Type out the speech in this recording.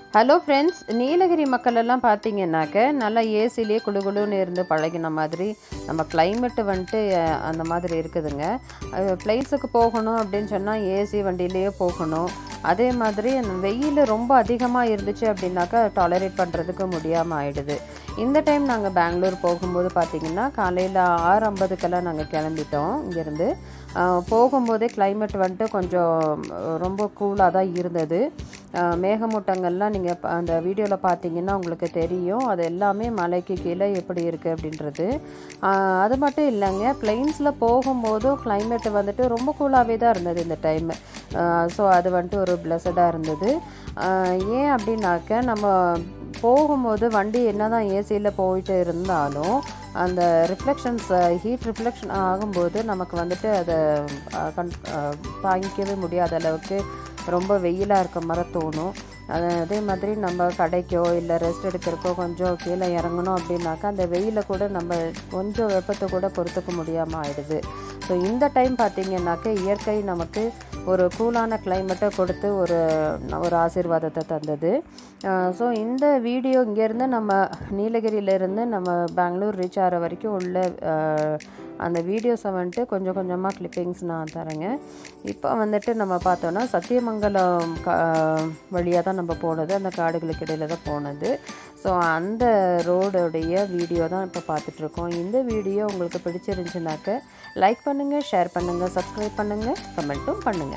hello friends Nilgiri மக்கள் எல்லாம் பார்த்தீங்கன்னாக்க நல்லா ஏசிலேயே குளு குளுன்னு இருந்து பழகின மாதிரி நம்ம கிளைமேட்டு வந்துட்டு அஹ், அந்த மாதிரி இருக்குதுங்க பிளேஸுக்கு போகணும் அப்படின்னு சொன்னால் ஏசி வண்டியிலேயே போகணும் அதே மாதிரி அந்த வெயில் ரொம்ப அதிகமாக இருந்துச்சு அப்படின்னாக்கா டாலரேட் பண்ணுறதுக்கு முடியாமல் ஆயிடுது இந்த டைம் நாங்கள் பெங்களூர் போகும்போது பார்த்தீங்கன்னா காலையில் ஆறு ஐம்பதுக்கெல்லாம் நாங்கள் கிளம்பிட்டோம் இங்கேருந்து ஆஹ் போகும்போதே climate வந்துட்டு கொஞ்சம் அஹ், ரொம்ப கூலாக தான் இருந்தது ஆஹ் மேகமூட்டங்கள்லாம் நீங்கள் அந்த வீடியோவில் பார்த்தீங்கன்னா உங்களுக்கு தெரியும் அது எல்லாமே மலைக்கு கீழே எப்படி இருக்குது அப்படின்றது ஆஹ் அது மட்டும் இல்லைங்க பிளெயின்ஸில் போகும்போதும் climate வந்துட்டு ரொம்ப கூலாகவே தான் இருந்தது இந்த டைம் ஸோ அது வந்துட்டு ஒரு பிளஸடாக இருந்தது ஆஹ் ஏன் அப்படின்னாக்க நம்ம போகும்போது வண்டி என்னதான் ஏசியில் போயிட்டு இருந்தாலும் அந்த ரிஃப்ளெக்ஷன்ஸ் ஹீட் ரிஃப்ளெக்ஷன் ஆகும்போது நமக்கு வந்துட்டு அதை அஹ், கண் அஹ், தாங்கிக்கவே முடியாத அளவுக்கு ரொம்ப வெயிலாக இருக்க மாதிரி தோணும் அது அதே மாதிரி நம்ம கடைக்கோ இல்லை ரெஸ்ட் எடுக்கிறக்கோ கொஞ்சம் கீழே இறங்கணும் அப்படின்னாக்கா அந்த வெயிலை கூட நம்ம கொஞ்சம் வெப்பத்தை கூட பொறுத்துக்க முடியாமல் ஆயிடுது ஸோ இந்த டைம் பார்த்தீங்கன்னாக்க இயற்கை நமக்கு ஒரு கூலான கிளைமேட்டை கொடுத்து ஒரு ஒரு ஆசீர்வாதத்தை தந்தது ஸோ இந்த வீடியோ இங்கேருந்து நம்ம நீலகிரியிலேருந்து நம்ம பெங்களூர் ரீச் ஆகிற வரைக்கும் உள்ள அஹ், அந்த வீடியோஸை வந்துட்டு கொஞ்சம் கொஞ்சமாக கிளிப்பிங்ஸ் நான் தரேங்க இப்போ வந்துட்டு நம்ம பார்த்தோன்னா சத்தியமங்கலம் கா வழியாக தான் நம்ம போனது அந்த காடுகளுக்கு இடையில தான் போனது ஸோ அந்த ரோடோடைய வீடியோ தான் இப்போ பார்த்துட்ருக்கோம் இந்த வீடியோ உங்களுக்கு பிடிச்சிருந்துச்சுனாக்க லைக் பண்ணுங்கள் ஷேர் பண்ணுங்கள் சப்ஸ்கிரைப் பண்ணுங்கள் கமெண்ட்டும் பண்ணுங்கள்